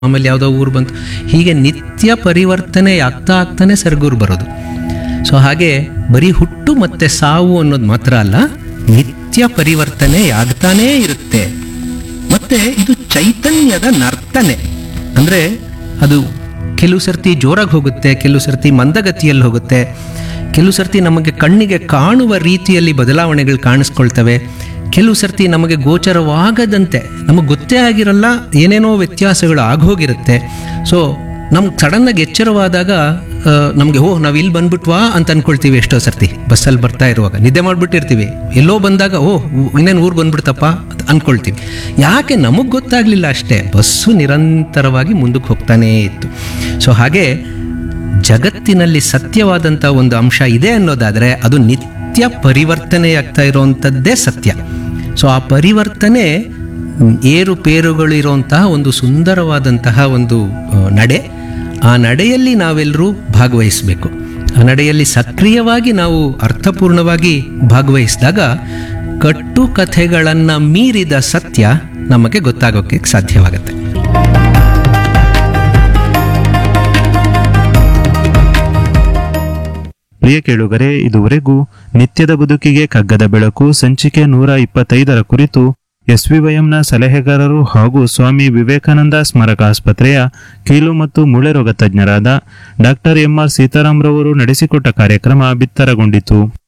ಆಮೇಲೆ ಯಾವುದೋ ಊರು ಬಂತು ಹೀಗೆ ನಿತ್ಯ ಪರಿವರ್ತನೆ ಆಗ್ತಾ ಆಗ್ತಾನೆ ಸರಗೂರು ಬರೋದು ಸೊ ಹಾಗೆ ಬರೀ ಹುಟ್ಟು ಮತ್ತೆ ಸಾವು ಅನ್ನೋದು ಮಾತ್ರ ಅಲ್ಲ ನಿತ್ಯ ಪರಿವರ್ತನೆ ಆಗ್ತಾನೇ ಇರುತ್ತೆ ಮತ್ತೆ ಇದು ಚೈತನ್ಯದ ನರ್ತನೆ ಅಂದ್ರೆ ಅದು ಕೆಲವು ಸರ್ತಿ ಜೋರಾಗಿ ಹೋಗುತ್ತೆ ಕೆಲವು ಸರ್ತಿ ಮಂದಗತಿಯಲ್ಲಿ ಹೋಗುತ್ತೆ ಕೆಲವು ಸರ್ತಿ ನಮಗೆ ಕಣ್ಣಿಗೆ ಕಾಣುವ ರೀತಿಯಲ್ಲಿ ಬದಲಾವಣೆಗಳು ಕಾಣಿಸ್ಕೊಳ್ತವೆ ಕೆಲವು ಸರ್ತಿ ನಮಗೆ ಗೋಚರವಾಗದಂತೆ ನಮಗೆ ಗೊತ್ತೇ ಆಗಿರಲ್ಲ ಏನೇನೋ ವ್ಯತ್ಯಾಸಗಳು ಆಗೋಗಿರುತ್ತೆ ಸೊ ನಮ್ಗೆ ಸಡನ್ನಾಗಿ ಎಚ್ಚರವಾದಾಗ ನಮಗೆ ಓ ನಾವು ಇಲ್ಲಿ ಬಂದ್ಬಿಟ್ವಾ ಅಂತ ಅನ್ಕೊಳ್ತೀವಿ ಎಷ್ಟೋ ಸರ್ತಿ ಬಸ್ಸಲ್ಲಿ ಬರ್ತಾ ಇರುವಾಗ ನಿದ್ದೆ ಮಾಡಿಬಿಟ್ಟಿರ್ತೀವಿ ಎಲ್ಲೋ ಬಂದಾಗ ಓ ಇನ್ನೇನು ಊರು ಬಂದ್ಬಿಡ್ತಪ್ಪ ಅಂತ ಅನ್ಕೊಳ್ತೀವಿ ಯಾಕೆ ನಮಗೆ ಗೊತ್ತಾಗಲಿಲ್ಲ ಅಷ್ಟೇ ಬಸ್ಸು ನಿರಂತರವಾಗಿ ಮುಂದಕ್ಕೆ ಹೋಗ್ತಾನೇ ಇತ್ತು ಸೊ ಹಾಗೆ ಜಗತ್ತಿನಲ್ಲಿ ಸತ್ಯವಾದಂಥ ಒಂದು ಅಂಶ ಇದೆ ಅನ್ನೋದಾದರೆ ಅದು ನಿತ್ಯ ಪರಿವರ್ತನೆಯಾಗ್ತಾ ಇರುವಂಥದ್ದೇ ಸತ್ಯ ಸೊ ಆ ಪರಿವರ್ತನೆ ಮ್, ಏರುಪೇರುಗಳು ಇರುವಂತಹ ಒಂದು ಸುಂದರವಾದಂತಹ ಒಂದು ಆ, ನಡೆ ಆ ನಡೆಯಲ್ಲಿ ನಾವೆಲ್ಲರೂ ಭಾಗವಹಿಸಬೇಕು ಆ ನಡೆಯಲ್ಲಿ ಸಕ್ರಿಯವಾಗಿ ನಾವು ಅರ್ಥಪೂರ್ಣವಾಗಿ ಭಾಗವಹಿಸಿದಾಗ ಕಟ್ಟು ಕಥೆಗಳನ್ನು ಮೀರಿದ ಸತ್ಯ ನಮಗೆ ಗೊತ್ತಾಗೋಕ್ಕೆ ಸಾಧ್ಯವಾಗುತ್ತೆ ಪ್ರಿಯ ಕೇಳುಗರೆ ಇದುವರೆಗೂ ನಿತ್ಯದ ಬದುಕಿಗೆ ಕಗ್ಗದ ಬೆಳಕು ಸಂಚಿಕೆ ನೂರ ಇಪ್ಪತ್ತೈದರ ಕುರಿತು ಎಸ್ವಿವೈಎಂನ ಸಲಹೆಗಾರರು ಹಾಗೂ ಸ್ವಾಮಿ ವಿವೇಕಾನಂದ ಸ್ಮಾರಕ ಆಸ್ಪತ್ರೆಯ ಕೀಲು ಮತ್ತು ಮೂಳೆ ರೋಗ ತಜ್ಞರಾದ ಡಾಕ್ಟರ್ ಎಂಆರ್ ಸೀತಾರಾಮ್ರವರು ನಡೆಸಿಕೊಟ್ಟ ಕಾರ್ಯಕ್ರಮ ಬಿತ್ತರಗೊಂಡಿತು